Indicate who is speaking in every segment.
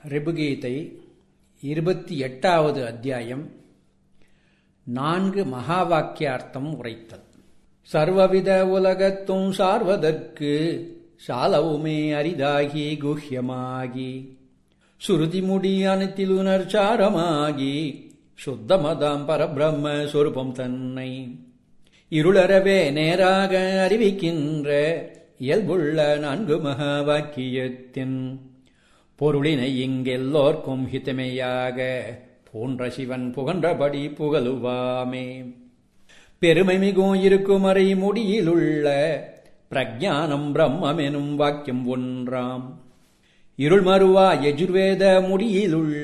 Speaker 1: ரிபுகீதை இருபத்தி எட்டாவது அத்தியாயம் நான்கு மகா வாக்கியார்த்தம் உரைத்தல் சர்வவித உலகத்தும் சார்வதற்கு சாலவுமே அரிதாகி குஹ்யமாகி சுருதிமுடி அனைத்திலுணர்ச்சாரமாகி சுத்தமதாம் பரபிரம்ம சொரூபம் தன்னை இருளறவே நேராக அறிவிக்கின்ற இயல்புள்ள நான்கு மகா வாக்கியத்தின் பொருளினை இங்கெல்லோர்க்கும் ஹிதமையாக போன்ற சிவன் புகன்றபடி புகழுவாமே பெருமை மிகும் இருக்கும் அறை முடியிலுள்ள பிரஜானம் பிரம்மெனும் வாக்கியம் ஒன்றாம் இருள் மறுவா எஜுர்வேத முடியிலுள்ள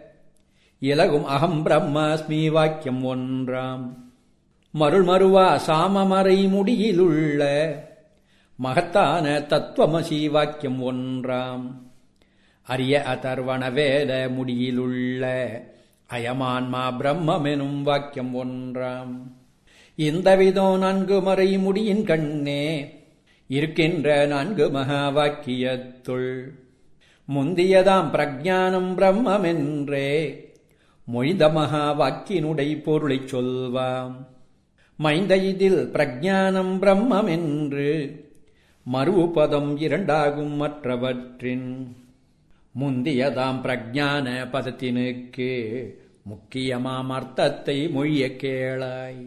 Speaker 1: இலகும் அகம் பிரம்மாஸ்மி வாக்கியம் ஒன்றாம் மருள் மறுவா சாமமறை முடியிலுள்ள மகத்தான தத்துவமசி வாக்கியம் ஒன்றாம் அரிய அதர்வண வேத முடியிலுள்ள அயமான்மா பிரம்மெனும் வாக்கியம் ஒன்றாம் இந்த விதம் நான்கு மறை முடியின் கண்ணே இருக்கின்ற நான்கு மகா வாக்கியத்துள் முந்தியதாம் பிரஜானம் பிரம்மென்றே மொய்த மகா வாக்கினுடை பொருளைச் சொல்வாம் மைந்த இதில் பிரஜானம் பிரம்மென்று மறுபதம் இரண்டாகும் மற்றவற்றின் முந்தியதாம் பிரஜான பதத்தினுக்கு முக்கியமாம் அர்த்தத்தை மொழிய கேளாய்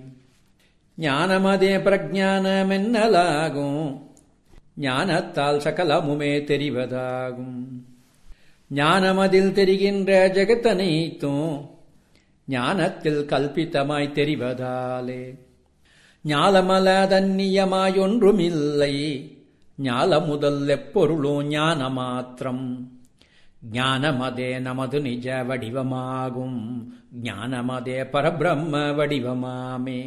Speaker 1: ஞானமதே பிரஜானமென்னலாகும் ஞானத்தால் சகலமுமே தெரிவதாகும் ஞானமதில் தெரிகின்ற ஜெகத்தனைத்தும் ஞானத்தில் கல்பித்தமாய் தெரிவதாலே ஞாலமல தன்னியமாயொன்றுமில்லை ஞால முதல் எப்பொருளும் ஞான மாத்திரம் ஞானமதே நமது நிஜ வடிவமாகும் ஞானமதே பரபிரம்ம வடிவமாமே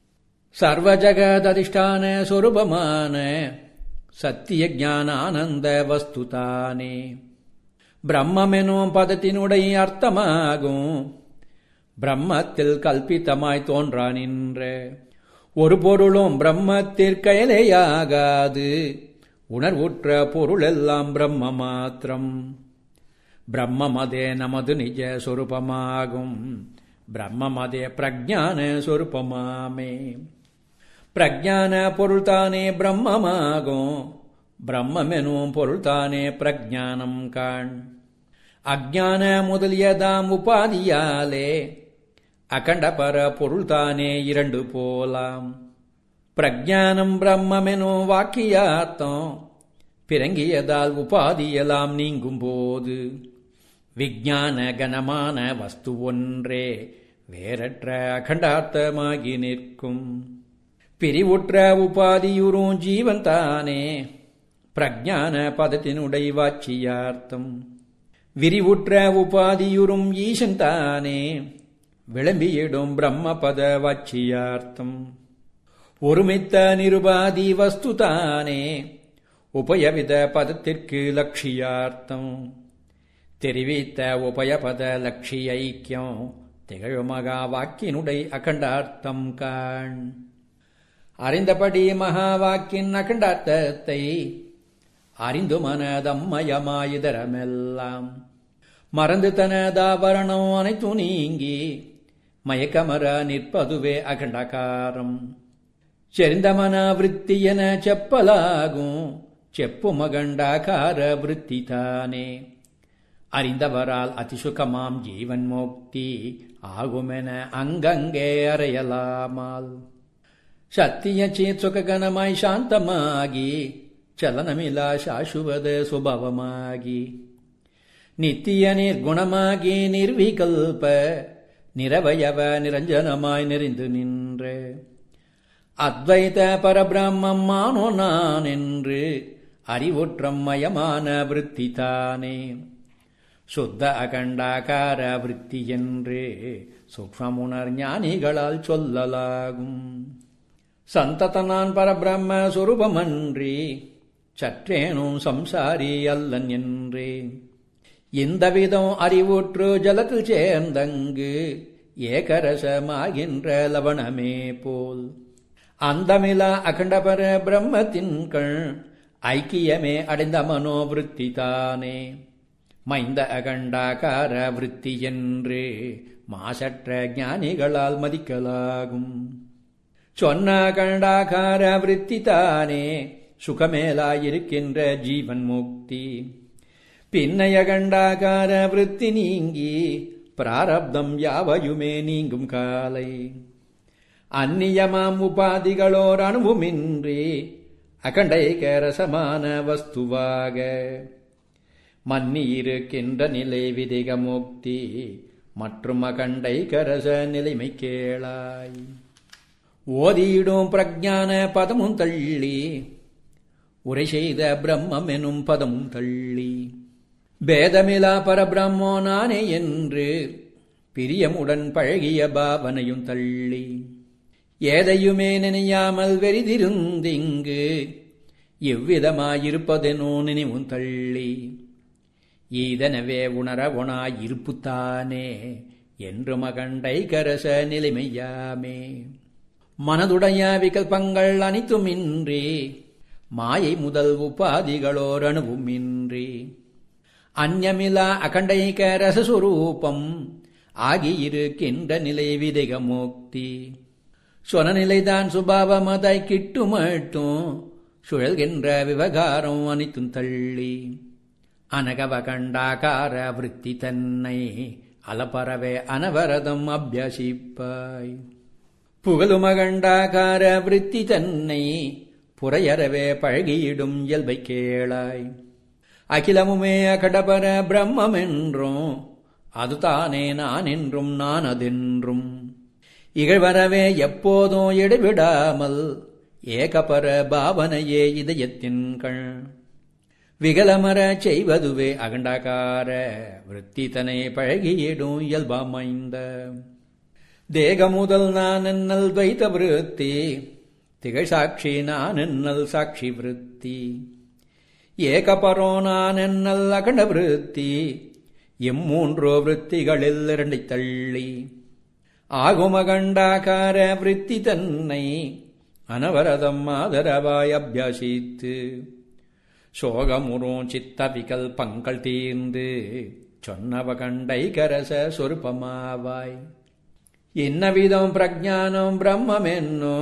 Speaker 1: சர்வஜகததிஷ்டான சொரூபமான சத்திய ஞான ஆனந்த வஸ்துதானே பிரம்மெனும் பதத்தினுடைய அர்த்தமாகும் பிரம்மத்தில் கல்பித்தமாய் தோன்றா நின்ற ஒரு பொருளும் பிரம்மத்திற்கயலேயாகாது உணர்வுற்ற பொருளெல்லாம் பிரம்ம மாத்திரம் பிரம்மமதே நமது நிஜ சொரூபமாகும் பிரம்மமதே பிரஜான சொரூபமாமே பிரஜான பொருள்தானே பிரம்மமாகும் பிரம்மெனும் பொருள்தானே பிரஜானம் காண் அஜான முதலியதாம் உபாதியாலே அகண்டபர பொருள்தானே இரண்டு போலாம் பிரஜானம் பிரம்மெனும் வாக்கியார்த்தம் பிறங்கியதால் உபாதியெல்லாம் நீங்கும் போது விஜான கனமான வஸ்து ஒன்றே வேறற்ற அகண்டார்த்தமாகி நிற்கும் பிரிவுற்ற உபாதியுறும் ஜீவன் தானே பிரஜான பதத்தினுடை வாட்சியார்த்தம் விரிவுற்ற உபாதியுறும் ஈசன் தானே விளம்பியிடும் பிரம்மபத வாட்சியார்த்தம் ஒருமித்த நிருபாதி வஸ்து தானே உபயவித பதத்திற்கு லட்சியார்த்தம் தெரிவித்த உபயபத லட்சிய ஐக்கியம் திகழுமகா வாக்கினுடை அகண்டார்த்தம் காண் அறிந்தபடி மகா வாக்கின் அகண்டார்த்தத்தை அறிந்து மனதம்மயமாயுதரமெல்லாம் மறந்து தனதாபரணம் அனைத்து நீங்கி மயக்கமர நிற்பதுவே அகண்டகாரம் செறிந்தமன விற்பி என செப்பலாகும் செப்பு மகண்டாகார விற்பி தானே அறிந்தவரால் அதிசுகமாம் ஜீவன் மோக்தி ஆகுமென அங்கங்கே அறையலாமால் சத்திய சேத் சுககனமாய் சாந்தமாகி ಚಲನಮಿಲ ಶಾಶ್ವತ ಸ್ವಭಾವಮಾಗಿ ನಿತ್ಯ ನಿರ್ಗುಣಮಾಗಿ ನಿರ್ವಿಕಲ್ಪ ನಿರವಯವ ನಿರಂಜನಮಾய் நிறைந்து நின்ற அத்வைத பரபிரம்மம் மானோ நான் என்று அறிவுற்றம் மயமான விருத்தி தானே சுத்த அகண்டாகார விருத்தி என்று சூக்மமுணர் ஞானிகளால் சொல்லலாகும் சந்தத நான் பரபிரம்ம சுரூபமன்றி சற்றேனும் சம்சாரி அல்லன் என்றே இந்த விதம் அறிவுற்று ஜலத்தில் சேர்ந்தங்கு ஏகரசமாகின்ற லவணமே போல் அந்தமிலா அகண்டபர பிரம்மத்தின் கண் ஐக்கியமே அடைந்த மனோவிருத்தி தானே மைந்த அகண்டாகார விருத்தி என்று மாசற்ற ஞானிகளால் மதிக்கலாகும் சொன்ன அகண்டாகார விருத்தி தானே சுகமேலாயிருக்கின்ற ஜீவன் முக்தி பின்னைய கண்டாகார விருத்தி நீங்கி பிராரப்தம் யாவையுமே நீங்கும் காலை அந்நியமாம் உபாதிகளோர் அணுவுமின்றி அகண்டைக ரசமான வஸ்துவாக மன்னியிருக்கின்ற நிலை விதிக முக்தி மற்றும் அகண்டைக ரச நிலைமை கேளாய் ஓதியிடும் பிரஜான பதமும் தள்ளி உரை செய்த பிரம்மம் எனும் பதமும் தள்ளி பேதமிலா பரபிரம்மோ நானே என்று பிரியமுடன் பழகிய பாவனையும் தள்ளி ஏதையுமே நினையாமல் வெறிதிருந்திங்கு எவ்விதமாயிருப்பதெனோ நினைவும் தள்ளி ஈதனவே உணர உணாயிருப்புத்தானே என்று மகண்டை கரச நிலைமையாமே மனதுடைய விகல்பங்கள் அனைத்துமின்றி மாயை முதல் உபாதிகளோர் அணுவுமின்றி அந்யமிலா அகண்டைக ரசஸ்வரூபம் ஆகியிருக்கின்ற நிலை விதிக முக்தி சொனநிலைதான் சுபாவமதாய் கிட்டு மட்டும் சுழல்கின்ற விவகாரம் அனைத்தும் தள்ளி அனகவ கண்டாகார விருத்தி தன்னை அலப்பறவே அனவரதம் அபியசிப்பாய் புகழுமகண்டாகார விருத்தி தன்னை புறையறவே பழகியிடும் இயல்பை கேளாய் அகிலமுமே அகடபர பிரம்மம் என்றும் அதுதானே நான் என்றும் நான் அதென்றும் இகழ்வரவே எப்போதும் இடைவிடாமல் ஏகபர பாவனையே இதயத்தின் கண் விகலமர செய்வதுவே அகண்டாகார விருத்தி தனை பழகியிடும் இயல்பாமைந்த தேக முதல் நான் என்னல் துவைத்த விருத்தி திகழ் சாட்சி நான் என்னல் சாட்சி விருத்தி ஏகபரோ நான் என்னல் அகண்ட விருத்தி எம்மூன்றோ விருத்திகளில் இரண்டை தள்ளி ஆகுமகண்டாகார விருத்தி தன்னை அனவரதம் ஆதரவாய் அபியாசித்து சோகமுறும் சித்த விகல்பங்கள் தீர்ந்து சொன்னவ கண்டை கரச சொருப்பமாவாய் இன்னவிதம் பிரஜானம் பிரம்மென்னோ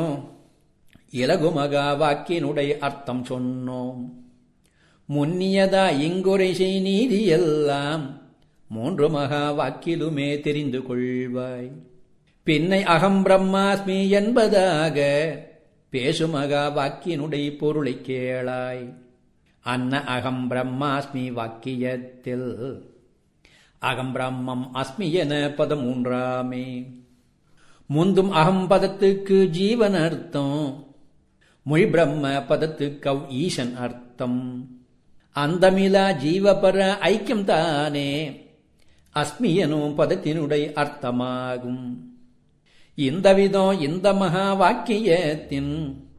Speaker 1: இலகுமகா வாக்கினுடைய அர்த்தம் சொன்னோம் முன்னியதா இங்குரை செய் நீதியெல்லாம் மூன்று மகா வாக்கிலுமே தெரிந்து கொள்வாய் பின்னை அகம் பிரம்மாஸ்மி என்பதாக பேசுமகா வாக்கினுடைய பொருளை கேளாய் அன்ன அகம் பிரம்மாஸ்மி வாக்கியத்தில் அகம் பிரம்மம் அஸ்மி என பதம் மூன்றாமே முந்தும் அகம் பதத்துக்கு ஜீவன் அர்த்தம் மொழி பிரம்ம பதத்துக்கு அவ் ஈசன் அர்த்தம் அந்தமிலா ஜீவபர ஐக்கியம் தானே அஸ்மி எனும் பதத்தினுடைய அர்த்தமாகும் இந்த விதம் இந்த மகா வாக்கியத்தின்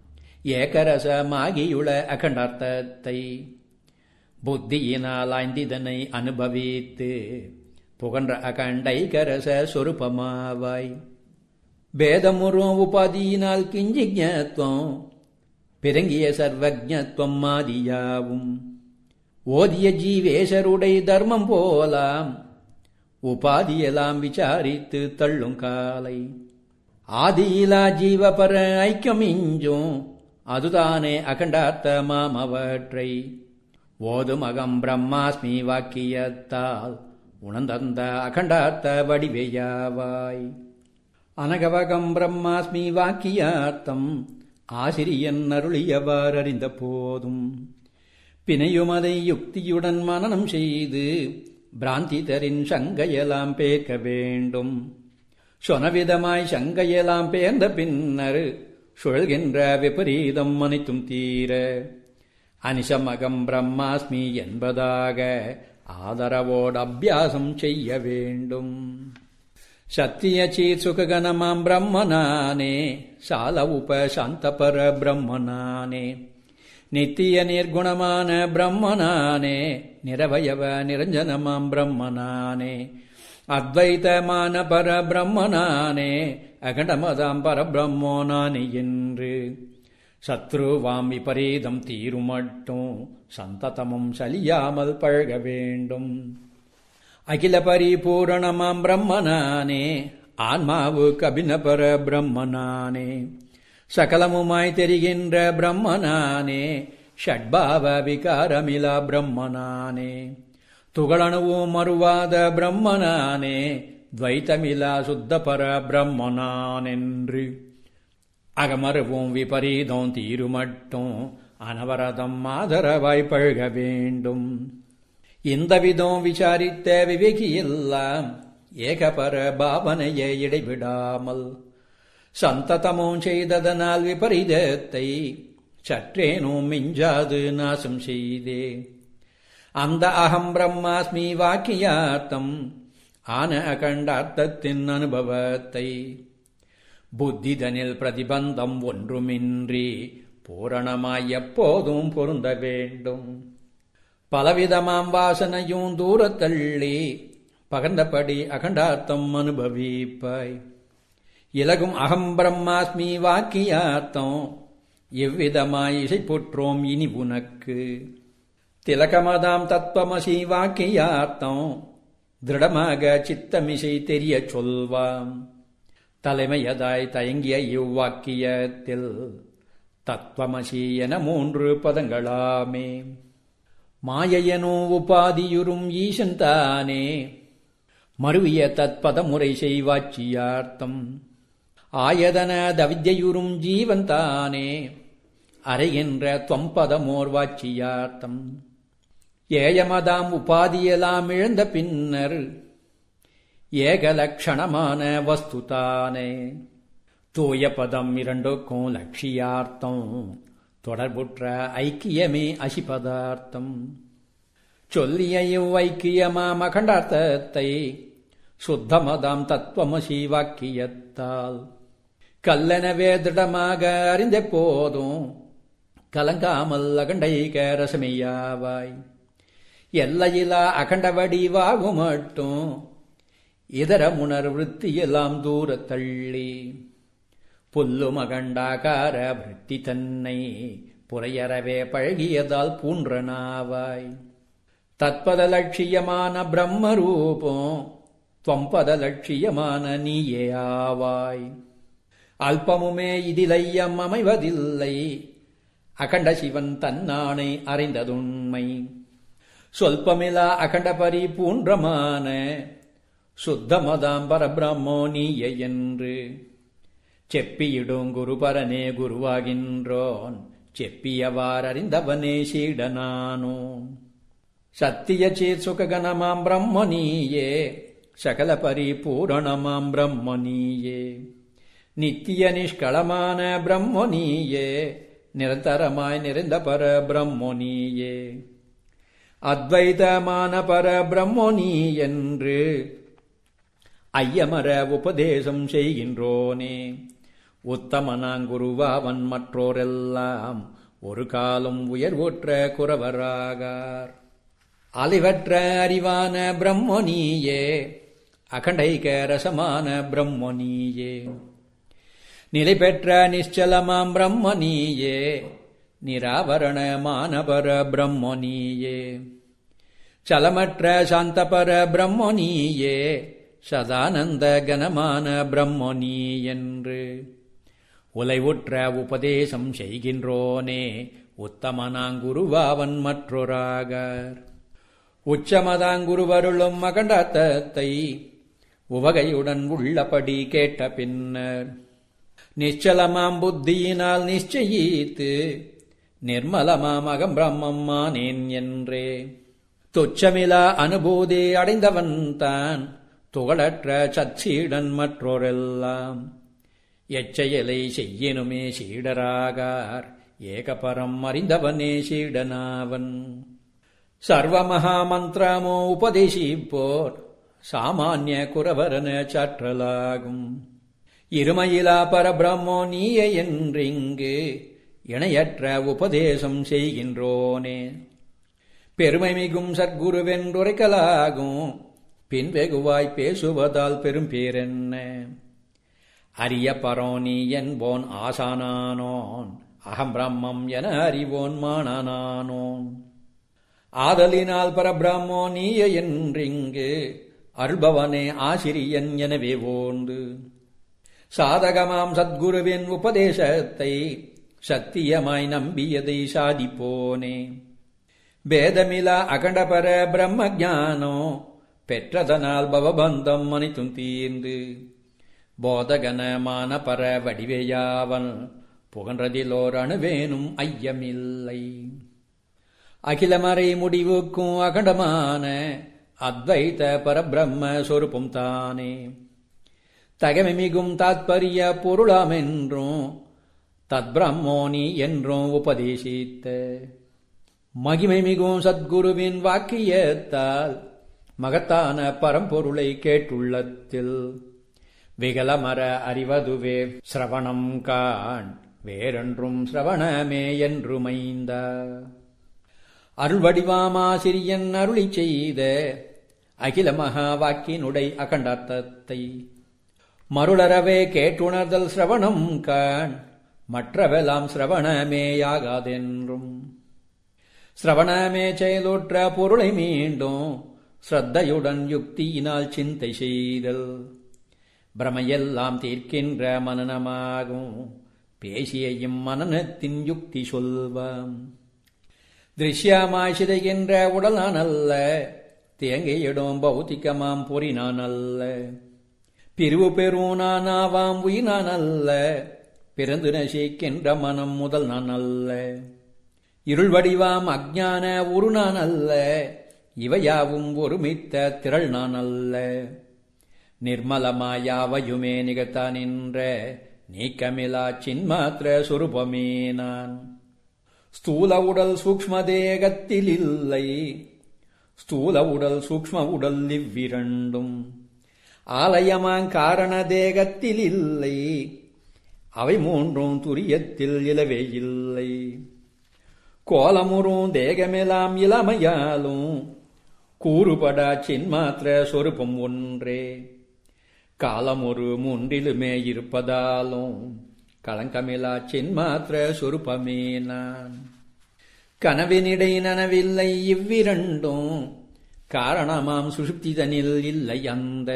Speaker 1: ஏகரசமாகியுள்ள அகண்டார்த்தத்தை புத்தியினால் ஆய்ந்திதனை அனுபவித்து புகன்ற அகண்டைகரச சொருபமாவாய் பேதமுறும் உபாதியினால் கிஞ்சிஜத்துவம் பிறங்கிய சர்வஜத்துவம் மாதியாவும் ஓதிய ஜீவேசருடை தர்மம் போலாம் உபாதியெல்லாம் விசாரித்து தள்ளும் காலை ஆதியிலா ஜீவபர ஐக்கியம் இஞ்சும் அதுதானே அகண்டார்த்த மாமவற்றை ஓதும் அகம் பிரம்மாஸ்மி வாக்கியத்தால் உணர்ந்தந்த அகண்டார்த்த வடிவையாவாய் அனகவகம் பிரம்மாஸ்மி வாக்கியார்த்தம் ஆசிரியன் அருளியவார் அறிந்த போதும் பிணையும் அதை யுக்தியுடன் மனனம் செய்து பிராந்திதரின் சங்கையெல்லாம் பேர்க்க வேண்டும் சொனவிதமாய் சங்கையெல்லாம் பேர்ந்த பின்னர் சுழல்கின்ற விபரீதம் அனைத்தும் தீர அனிசமகம் பிரம்மாஸ்மி என்பதாக ஆதரவோடு அபியாசம் செய்ய வேண்டும் சத்திய சீத் சுககணமாம் பிரம்மனானே சால உப சாந்தபர பிரம்மனானே நித்திய நிர்குணமான பிரம்மனானே நிரவயவ நிரஞ்சனமாம் பிரம்மனானே அத்வைதமான பர பிரம்மனானே அகண்டமதாம் பரபிரம்மோ நானே என்று சத்ருவாம் விபரீதம் தீருமட்டும் சந்ததமும் சலியாமல் பழக வேண்டும் அகில பரிபூரணமாம் பிரம்மனானே ஆன்மாவுக்கு அபிநபர பிரம்மனானே சகலமுமாய் தெரிகின்ற பிரம்மனானே ஷட்பாவ விகாரமிலா பிரம்மனானே துகளணுவும் மறுவாத பிரம்மனானே துவைத்தமிலா சுத்தபர பிரம்மனானென்று அகமறுவும் விபரீதம் தீருமட்டும் அனவரதம் ஆதரவாய் பழக வேண்டும் இந்த விதம் விசாரித்த விவேகியெல்லாம் ஏகபர பாவனையை இடைவிடாமல் சந்ததமும் செய்ததனால் விபரீதத்தை சற்றேனும் மிஞ்சாது நாசம் செய்தே அந்த அகம் பிரம்மாஸ்மி வாக்கியார்த்தம் ஆன அகண்டார்த்தத்தின் அனுபவத்தை புத்திதனில் பிரதிபந்தம் ஒன்றுமின்றி பூரணமாய் எப்போதும் பொருந்த வேண்டும் பலவிதமாம் வாசனையும் தூரத்தள்ளி பகர்ந்தபடி அகண்டார்த்தம் அனுபவிப்பாய் இலகும் அகம் பிரம்மாஸ்மி வாக்கியார்த்தம் எவ்விதமாய் இசைப்புற்றோம் இனி உனக்கு திலகமதாம் தத்துவமசி வாக்கியார்த்தம் திருடமாக சித்தமிசை தெரிய சொல்வாம் தலைமையதாய் தயங்கிய இவ்வாக்கியத்தில் தத்துவமசி என மூன்று பதங்களாமே மாயையனோ உபாதியுறும் ஈசன் தானே மருவிய தத்பதமுறை செய்வாச்சியார்த்தம் ஆயதன தவித்யுறும் ஜீவன் தானே அறைகின்ற தொம்பதமோர் வாச்சியார்த்தம் ஏயமதாம் உபாதியெல்லாம் இழந்த பின்னர் ஏகலக்ஷணமான வஸ்துதானே தூய பதம் இரண்டுக்கும் லட்சியார்த்தம் தொடர்புற்ற ஐக்கியமே அசிபதார்த்தம் சொல்லிய இவ்வைக்கியமாம் அகண்டார்த்தத்தை சுத்தமதாம் தத்துவமசி வாக்கியத்தால் கல்லெனவே திருடமாக அறிந்த போதும் கலங்காமல் அகண்டைக ரசமையாவாய் எல்லையிலா அகண்ட வடிவாகும் மட்டும் இதர முனர் விற்த்தியெல்லாம் தூர தள்ளி புல்லும் அகண்டாகார விருத்தி தன்னை புறையறவே பழகியதால் பூன்றனாவாய் தத்பத லட்சியமான பிரம்மரூபம் துவம்பத லட்சியமான நீயே ஆவாய் அல்பமுமே இதிலையம் அமைவதில்லை அகண்ட சிவன் தன்னானை அறிந்ததுண்மை சொல்பமிலா அகண்ட பரிபூன்றமான சுத்தமதாம் பரபிரம்மோ நீயே என்று செப்பியிடும் குருபரனே குருவாகின்றோன் செப்பியவார் அறிந்தவனே சீடனானோ சத்திய சேத் சுககணமாம் பிரம்மனீயே சகல பரிபூரணமாம் பிரம்மனீயே நித்திய நிஷ்களமான பிரம்மனீயே நிரந்தரமாய் நிறைந்த பர பிரம்மோனியே அத்வைதமான பர பிரம்மோனி என்று ஐயமர உபதேசம் செய்கின்றோனே உத்தமனாங்குருவாவன் மற்றோரெல்லாம் ஒரு காலம் உயர்வுற்ற குறவராகார் அலிவற்ற அறிவான பிரம்மோனியே அகண்டைக ரசமான பிரம்மோனியே நிலை பெற்ற நிச்சலமாம் பிரம்மனியே நிராவரண மானபர பிரம்மனியே சலமற்ற சாந்தபர பிரம்மனியே சதானந்த கனமான பிரம்மனி என்று உலைவுற்ற உபதேசம் செய்கின்றோனே உத்தமனாங்குருவாவன் மற்றொராகார் உச்சமதாங்குருவருளும் மகண்டாத்தத்தை உவகையுடன் உள்ளபடி கேட்ட பின்னர் நிச்சலமாம் புத்தியினால் நிச்சயித்து நிர்மலமாம் அகம் பிரம்மம் மானேன் என்றே துச்சமிலா அனுபூதி அடைந்தவன் தான் துகளற்ற சச்சீடன் மற்றோரெல்லாம் எச்செயலை செய்யனுமே சீடராகார் ஏகபரம் அறிந்தவனே சீடனாவன் சர்வமகாமந்திரமோ உபதேசிப்போர் சாமானிய குரவரன சாற்றலாகும் இருமையிலா பரபிரம்மோ நீயே என்றிங்கு இணையற்ற உபதேசம் செய்கின்றோனே பெருமை மிகும் சர்க்குருவென்றுரைக்கலாகும் பின் வெகுவாய் பேசுவதால் பெரும் பேரென்ன அரிய பரோனி என்போன் ஆசானானோன் அகம் பிரம்மம் என அறிவோன் மானானோன் ஆதலினால் பரபிரம்மோ நீய என்றிங்கு அருள்பவனே ஆசிரியன் எனவே ஓந்து சாதகமாம் சத்குருவின் உபதேசத்தை சத்தியமாய் நம்பியதை சாதிப்போனே பேதமிலா அகண்டபர பிரம்ம ஜானம் பெற்றதனால் பவபந்தம் அனைத்தும் தீர்ந்து போதகனமான பர வடிவேயாவன் புகன்றதிலோர் அணுவேனும் ஐயமில்லை அகிலமறை முடிவுக்கும் அகண்டமான அத்வைத பரபிரம்ம சொருப்பும் தானே தகமை மிகும் தாத்பரிய பொருளாமென்றும் தத்பிரம்மோனி என்றும் உபதேசித்த மகிமை மிகும் சத்குருவின் வாக்கியத்தால் மகத்தான பரம்பொருளை கேட்டுள்ளத்தில் விகலமர அறிவதுவே சிரவணம் காண் வேறென்றும் சிரவணமே என்று மைந்த அருள்வடிவாமாசிரியன் அருளி செய்த அகில மகா வாக்கினுடை அகண்டார்த்தத்தை மருளறவே கேட்டுணர்தல் சிரவணம் காண் மற்றவெல்லாம் சிரவணமேயாகாதென்றும் சிரவணமே செயலுற்ற பொருளை மீண்டும் ஸ்ரத்தையுடன் யுக்தியினால் சிந்தை செய்தல் பிரமையெல்லாம் தீர்க்கின்ற மனநமாகும் பேசியையும் மனநத்தின் யுக்தி சொல்வாம் திருஷ்யமாய் சிதைகின்ற உடலான் அல்ல தேங்கையிடும் பௌத்திகமாம் பொறினான் அல்ல பிரிவு பெருநானாவாம் உயினான் அல்ல பிறந்து நசிக்கின்ற மனம் முதல் நான் அல்ல இருள் வடிவாம் அஜான ஒரு நான் அல்ல இவையாவும் ஒருமித்த திரள் நான் அல்ல நிர்மலமாயாவையுமே நிகழ்த்தா நின்ற நீக்கமிலா சின்மாத்திர சுரூபமே நான் ஸ்தூல உடல் சூக்ம தேகத்தில் இல்லை ஸ்தூல உடல் சூக்ம உடல் இவ்விரண்டும் ஆலயமாங் காரண தேகத்தில் இல்லை அவை மூன்றும் துரியத்தில் இலவே இல்லை கோலமுறும் தேகமெல்லாம் இளமையாலும் கூறுபடா சின்மாத்திர சொருப்பம் ஒன்றே காலமொரு மூன்றிலுமே இருப்பதாலும் களங்கமிலா சின்மாத்திர சொருப்பமே நான் கனவினிடை நனவில்லை இவ்விரண்டும் காரணமாம் சுஷுப்திதனில் இல்லை அந்த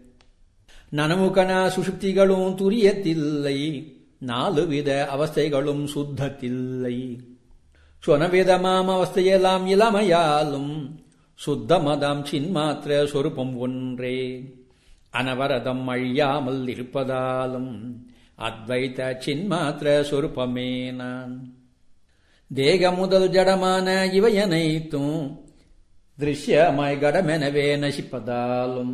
Speaker 1: நனமுகனா சுஷுப்திகளும் துரியத்தில்லை நாலு வித அவஸ்தைகளும் சுத்தத்தில்லை சொனவிதமாம் அவஸ்தையெல்லாம் இளமையாலும் சுத்தமதாம் சின்மாத்திர சொருப்பம் ஒன்றே அனவரதம் அழியாமல் இருப்பதாலும் அத்வைத சின்மாத்திர சொருப்பமே நான் தேக முதல் ஜடமான இவையனைத்தும் திருஷ்யமாய் கடமெனவே நசிப்பதாலும்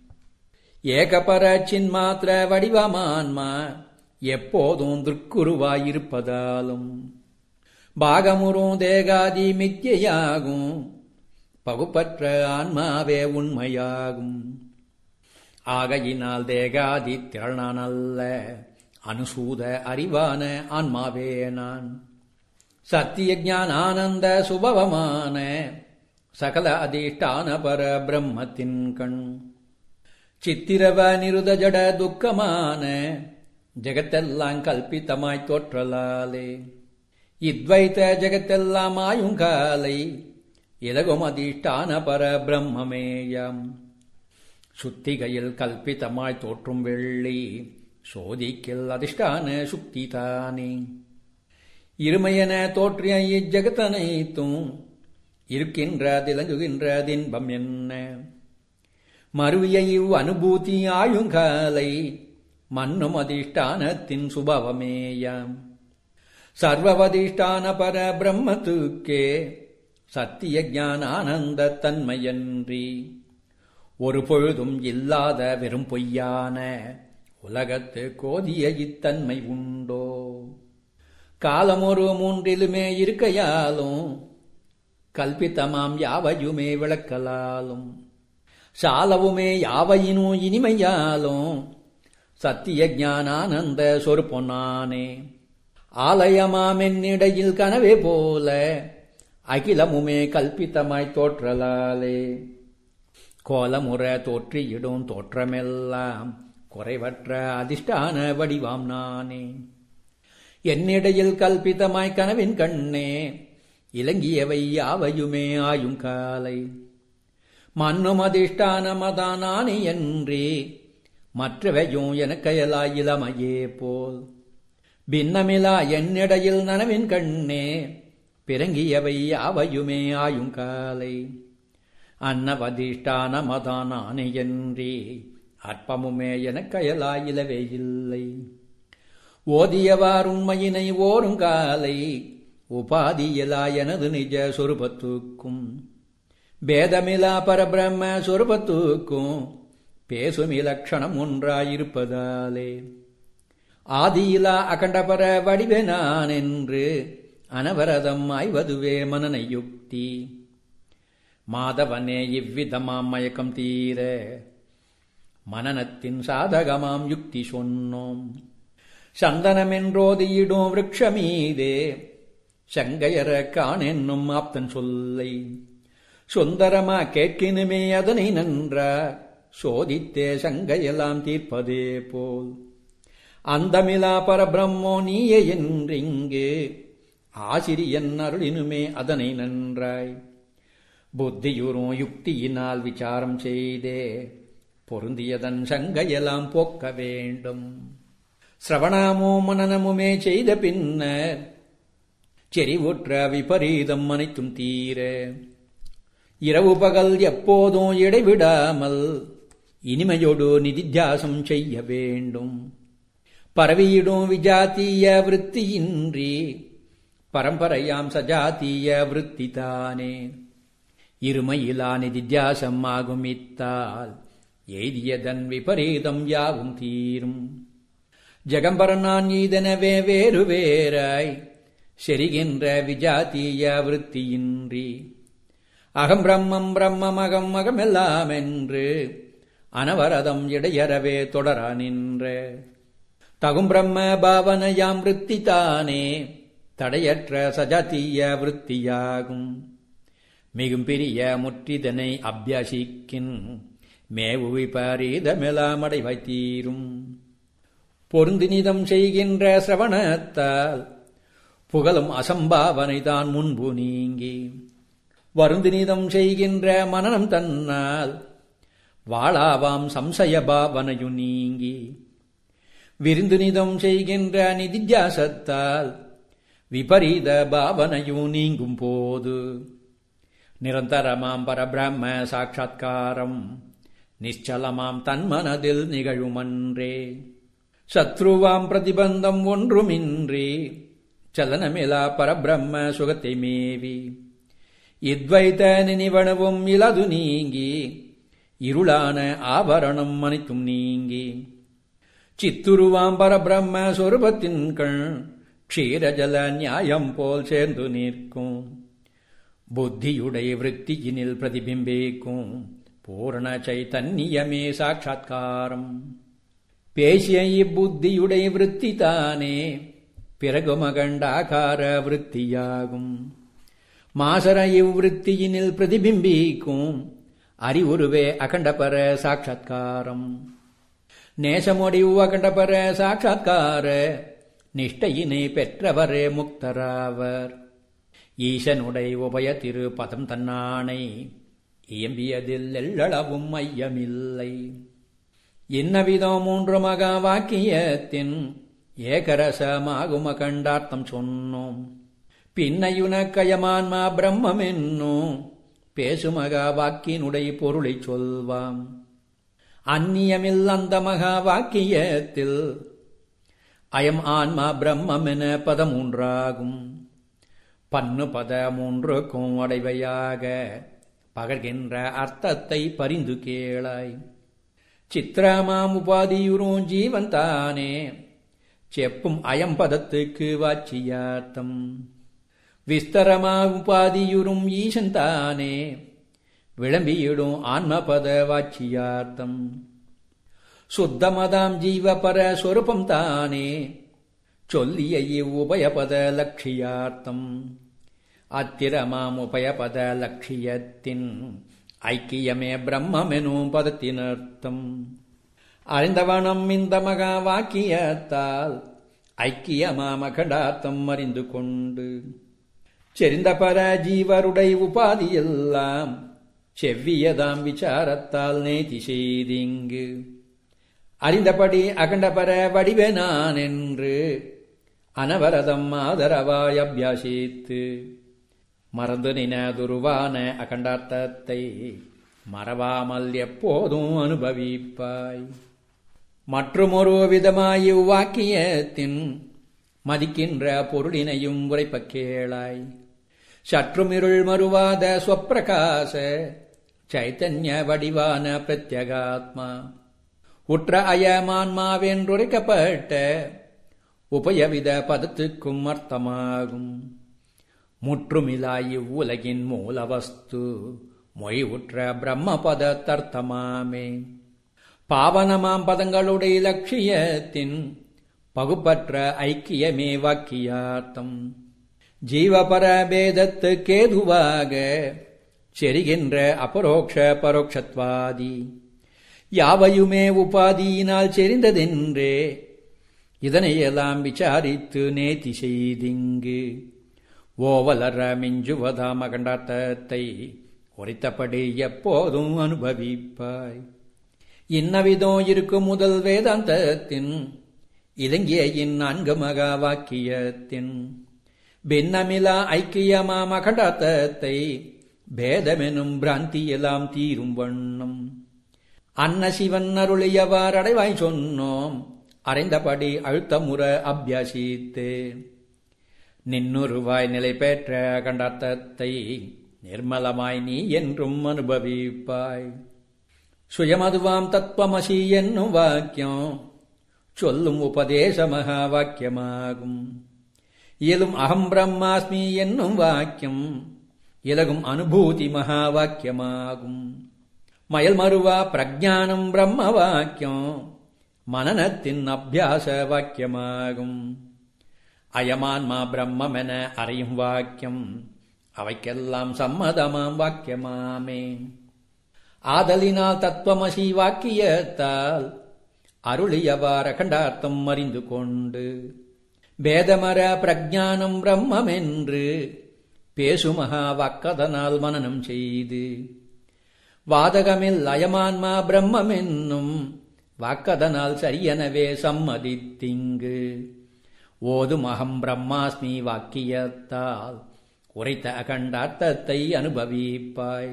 Speaker 1: ஏகபர சின்மாத்திர வடிவமான்மா எப்போதும் திருக்குருவாயிருப்பதாலும் பாகமுறும் தேகாதி மித்தியாகும் பகுப்பற்ற ஆன்மாவே உண்மையாகும் ஆகையினால் தேகாதி திரளானல்ல அனுசூத அறிவான ஆன்மாவே நான் சத்திய ஞான ஆனந்த சுபவமான சகல அதிஷ்டான பர பிரம்மத்தின் கண் சித்திரவ நிருத ஜட துக்கமான ஜெகத்தெல்லாம் கல்பித்தமாய் தோற்றலாலே இத்வைத்த ஜெகத்தெல்லாம் ஆயுங்காலை இலகும் அதிஷ்டான பர பிரம்மமேயம் சுத்திகையில் கல்பித்தமாய் தோற்றும் வெள்ளி சோதிக்கில் அதிஷ்டான சுக்தி தானே இருமையென தோற்றிய இஜகத்தனைத்தும் இருக்கின்ற திலங்குகின்ற தின்பம் என்ன மறுவிய இவ் அனுபூதி ஆயுங்காலை மன்னும் அதிஷ்டானத்தின் சுபவமேயாம் சர்வவதிஷ்டான பர பிரம்மத்துக்கே சத்திய ஞானானந்த தன்மையன்றி ஒரு பொழுதும் இல்லாத வெறும் பொய்யான உலகத்து கோதிய இத்தன்மை உண்டோ காலமொரு மூன்றிலுமே இருக்கையாலும் கல்பித்தமாம் யாவையுமே விளக்கலாலும் சாலவுமே யாவையினும் இனிமையாலும் சத்திய ஞானானந்த சொருப்பொன்னானே ஆலயமாமென்னிடையில் கனவே போல அகிலமுமே கல்பித்தமாய் தோற்றலாலே கோலமுற தோற்றியிடும் தோற்றமெல்லாம் குறைவற்ற அதிஷ்டான வடிவாம் நானே என்னிடையில் கல்பித்தமாய் கனவின் கண்ணே இலங்கியவை யாவையுமே ஆயும் காலை மன்னும் அதிஷ்டானமதானானி என்றே மற்றவையும் எனக்கயலாய் இளமையே போல் பின்னமிலா என்னிடையில் நனவின் கண்ணே பிறங்கியவை யாவையுமே ஆயும் காலை அன்னவதிஷ்டானமதானானி என்றே அற்பமுமே எனக்கயலாயிலவே இல்லை ஓதியவார் உண்மையினை ஓரும் காலை உபாதியிலா எனது நிஜ சொருபத்துக்கும் பேதமிலா பரபிரம்ம சொருபத்துக்கும் பேசும் இலட்சணம் ஒன்றாயிருப்பதாலே ஆதியிலா அகண்டபர வடிவே நான் என்று அனவரதம் ஆய்வதுவே மனன யுக்தி மாதவனே இவ்விதமாம் மயக்கம் தீர மனநத்தின் சாதகமாம் யுக்தி சொன்னோம் சந்தனமென்றோதியிடும் விரக்ஷமீதே சங்கையர காணென்னும் ஆப்தன் சொல்லை சுந்தரமா கேட்கினுமே அதனை நன்றா சோதித்தே சங்கையெல்லாம் தீர்ப்பதே போல் அந்தமிலா பரபிரம்மோ நீயே என்றிங்கு ஆசிரியன் அருளினுமே அதனை நன்றாய் புத்தியுறும் யுக்தியினால் விசாரம் செய்தே பொருந்தியதன் சங்கையெல்லாம் போக்க வேண்டும் சிரவணாமோ மனநமுமே செய்த பின்னர் செறிவுற்ற விபரீதம் அனைத்தும் தீர இரவு பகல் எப்போதும் இடைவிடாமல் இனிமையோடு நிதித்தியாசம் செய்ய வேண்டும் பரவியிடும் விஜாத்திய விருத்தியின்றி பரம்பரையாம் சஜாத்திய விருத்தி தானே இருமையிலா நிதித்தியாசம் ஆகும் இத்தால் எய்தியதன் விபரீதம் யாவும் தீரும் ஜெகம்பரன் நான் ஈதனவே வேறு வேறாய் செரிகின்ற விஜாத்திய விருத்தியின்றி அகம் பிரம்மம் பிரம்மம் அகம் அகமெல்லாம் என்று அனவரதம் இடையறவே தொடர நின்ற தகும் பிரம்ம பாவனையாம் விருத்தி தானே தடையற்ற சஜாத்திய விருத்தியாகும் மிகும் பிரிய முற்றிதனை அபியாசிக்கின் மேவு விபரீதமெலாமடை வைத்தீரும் பொருந்தினிதம் செய்கின்ற சிரவணத்தால் புகழும் அசம்பாவனைதான் முன்பு நீங்கி வருந்தினிதம் செய்கின்ற மனநம் தன்னால் வாழாவாம் சம்சய பாவனையு நீங்கி விருந்துனிதம் செய்கின்ற நிதித்தியாசத்தால் விபரீத பாவனையு நீங்கும் போது நிரந்தரமாம் பரபிரம்ம சாட்சா்காரம் நிச்சலமாம் தன்மனதில் நிகழுமன்றே சத்ருவாம் பிரதிபந்தம் ஒன்றுமின்றி சலனமிலா பரபிரம்ம சுகத்தை மேவி இத்வைத்த நினைவனவும் இலது நீங்கி இருளான ஆபரணம் அனைத்தும் நீங்கி சித்துருவாம் பரபிரம்ம சொருபத்தின் கண் க்ஷீரஜல நியாயம் போல் சேர்ந்து நிற்கும் புத்தியுடைய விருத்தியினில் பிரதிபிம்பிக்கும் பூரண சைத்தன்யமே சாட்சா்காரம் பேசிய இப்புத்தியுடைய விருத்தி தானே பிறகு மகண்டாகார விருத்தியாகும் மாசர இவ்விருத்தியினில் பிரதிபிம்பிக்கும் அறிவுருவே அகண்டபர சாட்சா்காரம் நேசமொடிவு அகண்டபர சாட்சா்கார நிஷ்டையினை பெற்றவரே முக்தராவர் ஈசனுடைய உபய திரு பதம் தன்னானை இயம்பியதில் எள்ளளவும் ஐயமில்லை இன்னவிதம் மூன்று மகா வாக்கியத்தின் ஏகரசமாகும கண்டார்த்தம் சொன்னோம் பின்னையுனக்கயமான்மா பிரம்மம் என்னும் பேசுமகா வாக்கினுடைய பொருளை சொல்வாம் அந்நியமில் அந்த மகா வாக்கியத்தில் அயம் ஆன்மா பிரம்மம் என பதமூன்றாகும் பன்னு பத மூன்றுக்கும் அடைவையாக பகர்கின்ற அர்த்தத்தை பரிந்து கேளாய் சித்திரமாம் உபாதியுறும் ஜீவன் தானே செப்பும் அயம் பதத்துக்கு வாச்சியார்த்தம் விஸ்தரமா உபாதியுறும் ஈசன் தானே விளம்பியிடும் ஆன்மபத வாச்சியார்த்தம் சுத்தமதாம் ஜீவபர சொருபம் தானே சொல்லிய இவ்வுபயபத லட்சியார்த்தம் அத்திரமாம் உபயபத லட்சியத்தின் ஐக்கியமே பிரம்மெனும் பதத்தினர்த்தம் அறிந்தவனம் இந்த மகா வாக்கியத்தால் ஐக்கியமாம் அகண்டார்த்தம் அறிந்து கொண்டு செறிந்த பர ஜீவருடை உபாதியெல்லாம் செவ்வியதாம் விசாரத்தால் நேதி செய்திங்கு அறிந்தபடி அகண்டபர வடிவே நான் என்று அனவரதம் ஆதரவாய் அபியாசித்து மறந்து நினதுருவான அகண்டார்த்தத்தை மறவாமல் எப்போதும் அனுபவிப்பாய் மற்றுமொரு விதமாய் இவ்வாக்கியத்தின் மதிக்கின்ற பொருளினையும் உரைப்ப கேளாய் சற்றுமிருள் மறுவாத ஸ்வப்பிரகாச சைத்தன்ய வடிவான பிரத்யகாத்மா உற்ற அயமான்மாவென்றுரைக்கப்பட்ட உபயவித பதத்துக்கும் அர்த்தமாகும் முற்றுமிலாய் இவ்வுலகின் மூலவஸ்து மொய் உற்ற பிரம்ம பதத்தர்த்தமாமே பாவனமாம் பதங்களுடைய லட்சியத்தின் பகுப்பற்ற ஐக்கியமே வாக்கியார்த்தம் ஜீவபர பேதத்து கேதுவாக செரிகின்ற அபரோக்ஷ பரோக்ஷத்வாதி யாவையுமே உபாதியினால் செறிந்ததென்றே இதனையெல்லாம் விசாரித்து நேதி செய்திங்கு ஓவலர மிஞ்சுவதாம் அகண்டார்த்தத்தை உரைத்தபடி எப்போதும் அனுபவிப்பாய் இன்னவிதோ இருக்கும் முதல் வேதாந்தத்தின் இலங்கிய இந்நான்கு மகா வாக்கியத்தின் பின்னமிலா ஐக்கியமாம் அகண்டார்த்தத்தை பேதமெனும் பிராந்தியெல்லாம் தீரும் வண்ணம் அன்ன சிவன் அருளியவார் அடைவாய் சொன்னோம் அறைந்தபடி அழுத்தமுற அபியாசித்தே நின்னுருவாய் நிலை பெற்ற கண்டார்த்தத்தை நிர்மலமாய் நீ என்றும் அனுபவிப்பாய் சுயமதுவாம் தத்துவமசி என்னும் வாக்கியம் சொல்லும் உபதேச மகா வாக்கியமாகும் இயலும் அகம் பிரம்மாஸ்மி என்னும் வாக்கியம் இலகும் அனுபூதி மகா வாக்கியமாகும் மயல் மறுவா பிரஜானம் பிரம்ம வாக்கியம் மனநத்தின் அபியாச வாக்கியமாகும் அயமான்மா பிரம்மென அறியும் வாக்கியம் அவைக்கெல்லாம் சம்மதமாம் வாக்கியமாமே ஆதலினால் தத்துவமசி வாக்கியத்தால் அருளியவார கண்டார்த்தம் அறிந்து கொண்டு பேதமர பிரஜானம் பிரம்மென்று பேசுமகா வாக்கதனால் மனனம் செய்து வாதகமில் அயமான்மா பிரம்மென்னும் வாக்கதனால் சரியெனவே சம்மதித்திங்கு ஓதும் அகம் பிரம்மாஸ்மி வாக்கியத்தால் உரைத்த அகண்டார்த்தத்தை அனுபவிப்பாய்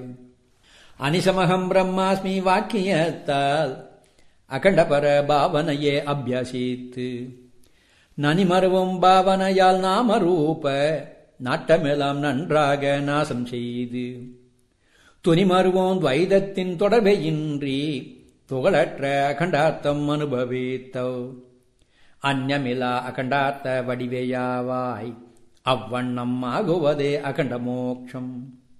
Speaker 1: அனிசமகம் பிரம்மாஸ்மி வாக்கியத்தால் அகண்டபர பாவனையே அபியாசித்து நனிமருவும் பாவனையால் நாமரூப நாட்டமெல்லாம் நன்றாக நாசம் செய்து துணிமருவோம் துவைதத்தின் தொடர்பையின்றி துகளற்ற அகண்டார்த்தம் அனுபவித்தோ அந்நமிலா அகண்டார்த்த வடிவேயாவாய் அவ்வண்ணம் ஆகுவதே அகண்ட மோக்ஷம்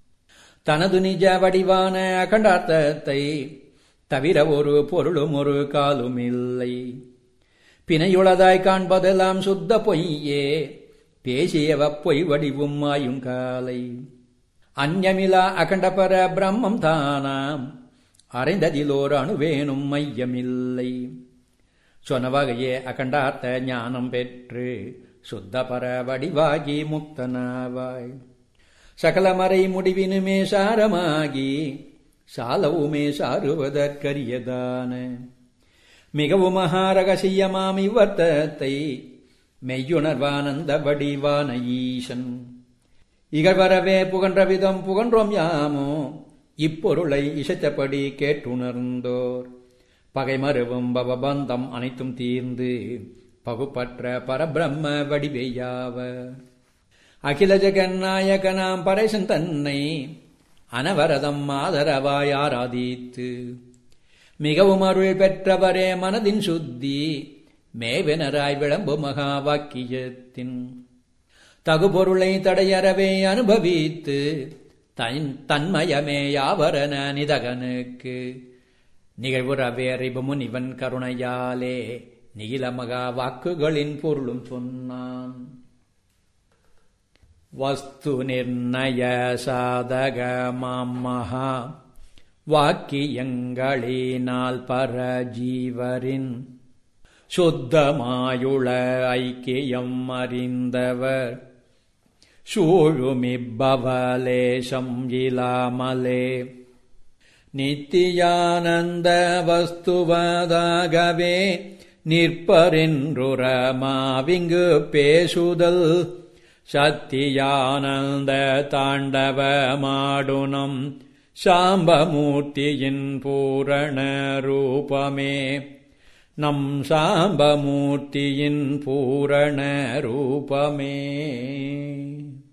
Speaker 1: தனது நிஜ வடிவான அகண்டார்த்தத்தை தவிர ஒரு பொருளும் ஒரு காலும் இல்லை பிணையுளதாய் காண்பதெல்லாம் சுத்த பொய்யே பேசியவ பொய் வடிவும் ஆயுங்காலை அந்யமிலா அகண்டபர பிரம்மம் தானாம் அறைந்ததிலோர் அணுவேனும் மையமில்லை சொன்ன வகையே அகண்டார்த்த ஞானம் பெற்று சுத்தபர வடிவாகி முக்தனாவாய் சகலமறை முடிவினுமே சாரமாகி சாலவுமே சாருவதற்கரியதான மிகவும் மகாரகசியமாம் இவ்வர்த்தத்தை மெய்யுணர்வானந்த வடிவான ஈசன் இகழ்வரவே புகன்ற விதம் புகன்றோம் யாமோ இப்பொருளை இசைத்தபடி கேட்டுணர்ந்தோர் பகைமருவும் பவபந்தம் அனைத்தும் தீர்ந்து பகுப்பற்ற பரபிரம்ம வடிவையாவ அகில ஜெகநாயகனாம் பரேசன் தன்னை அனவரதம் ஆதரவாய் ஆராதித்து மிகவும் அருள் பெற்றவரே மனதின் சுத்தி மேவெனராய் விளம்பு மகா வாக்கியத்தின் தகுபொருளை தடையறவே அனுபவித்து தன் தன்மயமே யாவரன நிதகனுக்கு நிகழ்வுறவே அறிபமுனிவன் கருணையாலே நீலமகா வாக்குகளின் பொருளும் சொன்னான் வஸ்து நிர்ணய சாதக மகா வாக்கியங்களினால் பரஜீவரின் சுத்தமாயுள ஐக்கியம் அறிந்தவர் சூழுமிப்பவலேசம் இலாமலே நித்தியானந்த வஸ்துவதாகவே நிற்பரென்றுரமாவிங்கு பேசுதல் சத்தியானந்த தாண்டவமாடுனம் சாம்பமூர்த்தியின் பூரண ரூபமே நம் சாம்பமூர்த்தியின் பூரண ரூபமே